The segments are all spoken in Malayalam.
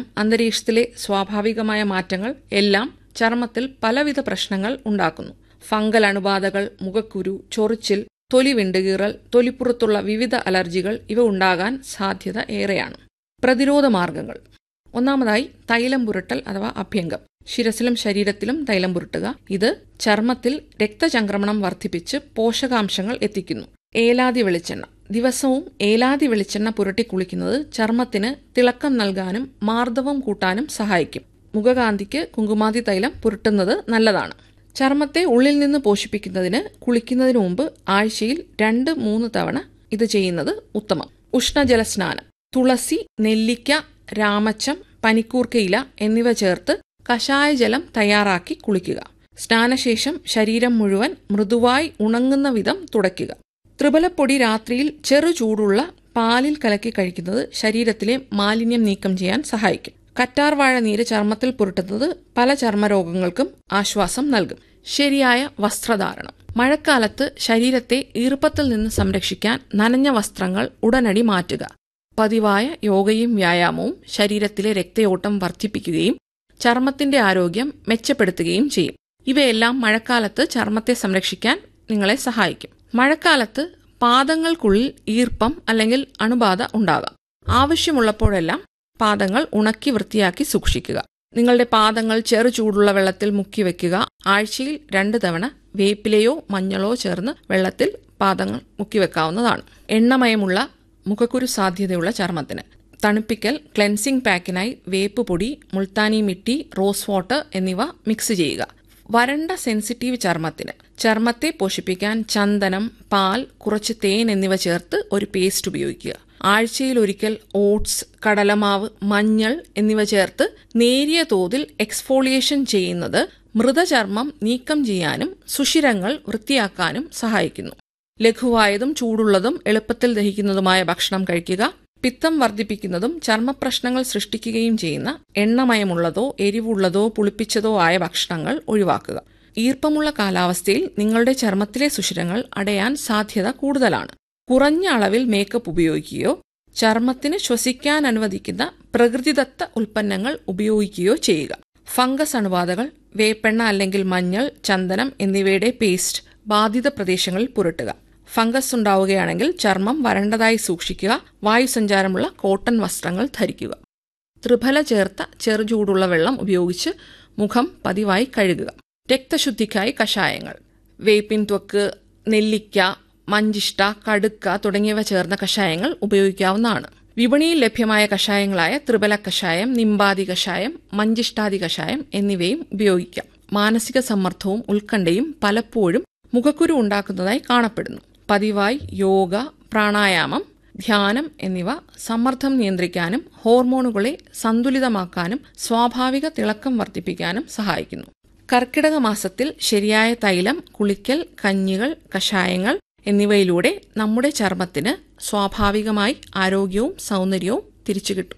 അന്തരീക്ഷത്തിലെ സ്വാഭാവികമായ മാറ്റങ്ങൾ എല്ലാം ചർമ്മത്തിൽ പലവിധ പ്രശ്നങ്ങൾ ഉണ്ടാക്കുന്നു ഫംഗൽ അണുബാധകൾ മുഖക്കുരു ചൊറിച്ചിൽ തൊലി വിണ്ടുകീറൽ തൊലിപ്പുറത്തുള്ള വിവിധ അലർജികൾ ഇവ ഉണ്ടാകാൻ സാധ്യത ഏറെയാണ് പ്രതിരോധ മാർഗങ്ങൾ ഒന്നാമതായി തൈലം പുരട്ടൽ അഥവാ അഭ്യംഗം ശിരസിലും ശരീരത്തിലും തൈലം പുരട്ടുക ഇത് ചർമ്മത്തിൽ രക്തചംക്രമണം വർദ്ധിപ്പിച്ച് പോഷകാംശങ്ങൾ എത്തിക്കുന്നു ഏലാതി വെളിച്ചെണ്ണ ദിവസവും ഏലാതി വെളിച്ചെണ്ണ പുരട്ടി കുളിക്കുന്നത് ചർമ്മത്തിന് തിളക്കം നൽകാനും മാർദ്ദവം കൂട്ടാനും സഹായിക്കും മുഖകാന്തിക്ക് കുങ്കുമാതി തൈലം പുരട്ടുന്നത് നല്ലതാണ് ചർമ്മത്തെ ഉള്ളിൽ നിന്ന് പോഷിപ്പിക്കുന്നതിന് കുളിക്കുന്നതിന് മുമ്പ് ആഴ്ചയിൽ രണ്ട് മൂന്ന് തവണ ഇത് ചെയ്യുന്നത് ഉത്തമം ഉഷ്ണജല സ്നാനം തുളസി നെല്ലിക്ക രാമച്ചം പനിക്കൂർക്കയില എന്നിവ ചേർത്ത് കഷായ ജലം തയ്യാറാക്കി കുളിക്കുക സ്നാനശേഷം ശരീരം മുഴുവൻ മൃദുവായി ഉണങ്ങുന്ന വിധം തുടയ്ക്കുക ത്രിബലപ്പൊടി രാത്രിയിൽ ചെറു ചൂടുള്ള പാലിൽ കലക്കി കഴിക്കുന്നത് ശരീരത്തിലെ മാലിന്യം നീക്കം ചെയ്യാൻ സഹായിക്കും കറ്റാർവാഴ നീര് ചർമ്മത്തിൽ പുരട്ടുന്നത് പല ചർമ്മരോഗങ്ങൾക്കും ആശ്വാസം നൽകും ശരിയായ വസ്ത്രധാരണം മഴക്കാലത്ത് ശരീരത്തെ ഈർപ്പത്തിൽ നിന്ന് സംരക്ഷിക്കാൻ നനഞ്ഞ വസ്ത്രങ്ങൾ ഉടനടി മാറ്റുക പതിവായ യോഗയും വ്യായാമവും ശരീരത്തിലെ രക്തയോട്ടം വർദ്ധിപ്പിക്കുകയും ചർമ്മത്തിന്റെ ആരോഗ്യം മെച്ചപ്പെടുത്തുകയും ചെയ്യും ഇവയെല്ലാം മഴക്കാലത്ത് ചർമ്മത്തെ സംരക്ഷിക്കാൻ നിങ്ങളെ സഹായിക്കും മഴക്കാലത്ത് പാദങ്ങൾക്കുള്ളിൽ ഈർപ്പം അല്ലെങ്കിൽ അണുബാധ ഉണ്ടാകാം ആവശ്യമുള്ളപ്പോഴെല്ലാം പാദങ്ങൾ ഉണക്കി വൃത്തിയാക്കി സൂക്ഷിക്കുക നിങ്ങളുടെ പാദങ്ങൾ ചെറു ചൂടുള്ള വെള്ളത്തിൽ മുക്കി വെക്കുക ആഴ്ചയിൽ രണ്ട് തവണ വേപ്പിലയോ മഞ്ഞളോ ചേർന്ന് വെള്ളത്തിൽ പാദങ്ങൾ മുക്കി വെക്കാവുന്നതാണ് എണ്ണമയമുള്ള മുഖക്കുരു സാധ്യതയുള്ള ചർമ്മത്തിന് തണുപ്പിക്കൽ ക്ലെൻസിംഗ് പാക്കിനായി വേപ്പ് പൊടി മുൾത്താനി മിട്ടി റോസ് വാട്ടർ എന്നിവ മിക്സ് ചെയ്യുക വരണ്ട സെൻസിറ്റീവ് ചർമ്മത്തിന് ചർമ്മത്തെ പോഷിപ്പിക്കാൻ ചന്ദനം പാൽ കുറച്ച് തേൻ എന്നിവ ചേർത്ത് ഒരു പേസ്റ്റ് ഉപയോഗിക്കുക ആഴ്ചയിൽ ഒരിക്കൽ ഓട്സ് കടലമാവ് മഞ്ഞൾ എന്നിവ ചേർത്ത് നേരിയ തോതിൽ എക്സ്ഫോളിയേഷൻ ചെയ്യുന്നത് മൃതചർമ്മം നീക്കം ചെയ്യാനും സുഷിരങ്ങൾ വൃത്തിയാക്കാനും സഹായിക്കുന്നു ലഘുവായതും ചൂടുള്ളതും എളുപ്പത്തിൽ ദഹിക്കുന്നതുമായ ഭക്ഷണം കഴിക്കുക പിത്തം വർദ്ധിപ്പിക്കുന്നതും ചർമ്മപ്രശ്നങ്ങൾ സൃഷ്ടിക്കുകയും ചെയ്യുന്ന എണ്ണമയമുള്ളതോ എരിവുള്ളതോ പുളിപ്പിച്ചതോ ആയ ഭക്ഷണങ്ങൾ ഒഴിവാക്കുക ഈർപ്പമുള്ള കാലാവസ്ഥയിൽ നിങ്ങളുടെ ചർമ്മത്തിലെ സുഷിരങ്ങൾ അടയാൻ സാധ്യത കൂടുതലാണ് കുറഞ്ഞ അളവിൽ മേക്കപ്പ് ഉപയോഗിക്കുകയോ ചർമ്മത്തിന് ശ്വസിക്കാൻ അനുവദിക്കുന്ന പ്രകൃതിദത്ത ഉൽപ്പന്നങ്ങൾ ഉപയോഗിക്കുകയോ ചെയ്യുക ഫംഗസ് അണുബാധകൾ വേപ്പെണ്ണ അല്ലെങ്കിൽ മഞ്ഞൾ ചന്ദനം എന്നിവയുടെ പേസ്റ്റ് ബാധിത പ്രദേശങ്ങളിൽ പുരട്ടുക ഫംഗസ് ഉണ്ടാവുകയാണെങ്കിൽ ചർമ്മം വരണ്ടതായി സൂക്ഷിക്കുക വായുസഞ്ചാരമുള്ള കോട്ടൺ വസ്ത്രങ്ങൾ ധരിക്കുക ത്രിഫല ചേർത്ത ചെറുചൂടുള്ള വെള്ളം ഉപയോഗിച്ച് മുഖം പതിവായി കഴുകുക രക്തശുദ്ധിക്കായി കഷായങ്ങൾ വേപ്പിൻ ത്വക്ക് നെല്ലിക്ക മഞ്ചിഷ്ട കടുക്ക തുടങ്ങിയവ ചേർന്ന കഷായങ്ങൾ ഉപയോഗിക്കാവുന്നതാണ് വിപണിയിൽ ലഭ്യമായ കഷായങ്ങളായ ത്രിബല കഷായം നിമ്പാതി കഷായം മഞ്ചിഷ്ടാദി കഷായം എന്നിവയും ഉപയോഗിക്കാം മാനസിക സമ്മർദ്ദവും ഉത്കണ്ഠയും പലപ്പോഴും മുഖക്കുരു ഉണ്ടാക്കുന്നതായി കാണപ്പെടുന്നു പതിവായി യോഗ പ്രാണായാമം ധ്യാനം എന്നിവ സമ്മർദ്ദം നിയന്ത്രിക്കാനും ഹോർമോണുകളെ സന്തുലിതമാക്കാനും സ്വാഭാവിക തിളക്കം വർദ്ധിപ്പിക്കാനും സഹായിക്കുന്നു കർക്കിടക മാസത്തിൽ ശരിയായ തൈലം കുളിക്കൽ കഞ്ഞികൾ കഷായങ്ങൾ എന്നിവയിലൂടെ നമ്മുടെ ചർമ്മത്തിന് സ്വാഭാവികമായി ആരോഗ്യവും സൗന്ദര്യവും തിരിച്ചു കിട്ടും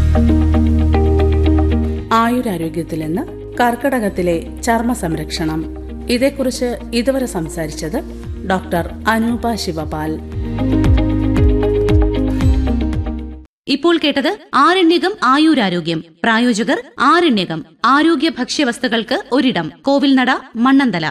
ആയുരാരോഗ്യത്തിൽ നിന്ന് കർക്കടകത്തിലെ ചർമ്മ സംരക്ഷണം ഇതേക്കുറിച്ച് ഇതുവരെ സംസാരിച്ചത് ഡോക്ടർ അനൂപ ശിവപാൽ ഇപ്പോൾ കേട്ടത് ആരണ്യകം ആയുരാരോഗ്യം പ്രായോജകർ ആരണ്യകം ആരോഗ്യ ഭക്ഷ്യവസ്തുക്കൾക്ക് ഒരിടം കോവിൽനട മണ്ണന്തല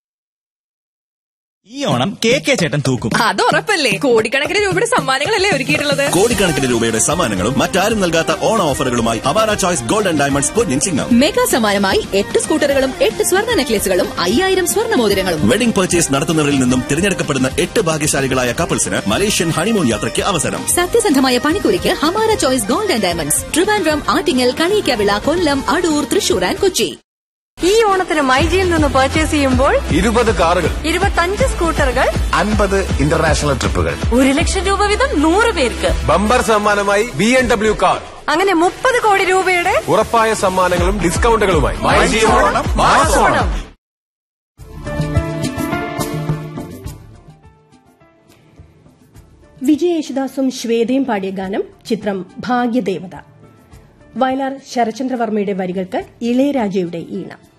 ഈ ഓണം കെ കെ ചേട്ടൻ തൂക്കും അത് ഉറപ്പല്ലേ കോടിക്കണക്കിന് രൂപയുടെ സമ്മാനങ്ങളല്ലേ ഒരുക്കിയിട്ടുള്ളത് കോടിക്കണക്കിന് രൂപയുടെ സമ്മാനങ്ങളും മറ്റാരും നൽകാത്ത ഓണ ഓഫറുകളുമായി അവാര ചോയ്സ് ഗോൾഡ് ആൻഡ് ഡയമണ്ട്സ് പൊന്നിൻ ചിങ്ങം മെഗാ സമ്മാനമായി എട്ട് സ്കൂട്ടറുകളും എട്ട് സ്വർണ്ണ നെക്ലേസുകളും അയ്യായിരം സ്വർണ്ണ മോതിരങ്ങളും വെഡിംഗ് പർച്ചേസ് നടത്തുന്നവരിൽ നിന്നും തിരഞ്ഞെടുക്കപ്പെടുന്ന എട്ട് ഭാഗ്യശാലികളായ കപ്പിൾസിന് മലേഷ്യൻ ഹണിമൂൺ യാത്രയ്ക്ക് അവസരം സത്യസന്ധമായ പണിക്കൂലിക്ക് Hamara choice gold and diamonds Trivandrum Attingal Kaniyikkavila Kollam Adoor Thrissur and Kochi ഈ ഓണത്തിന് മൈജിയിൽ നിന്ന് പർച്ചേസ് ചെയ്യുമ്പോൾ ഇരുപത് കാറുകൾ ഇരുപത്തഞ്ച് സ്കൂട്ടറുകൾ അൻപത് ഇന്റർനാഷണൽ ട്രിപ്പുകൾ ഒരു ലക്ഷം രൂപ വീതം നൂറ് പേർക്ക് ബമ്പർ സമ്മാനമായി ബി എം ഡബ്ല്യു കാർ അങ്ങനെ മുപ്പത് കോടി രൂപയുടെ ഉറപ്പായ സമ്മാനങ്ങളും ഡിസ്കൗണ്ടുകളുമായി ഓണം വിജയ് യേശുദാസും ശ്വേതയും പാടിയ ഗാനം ചിത്രം ഭാഗ്യദേവത വയലാർ ശരചന്ദ്രവർമ്മയുടെ വരികൾക്ക് ഇളയരാജയുടെ ഈണം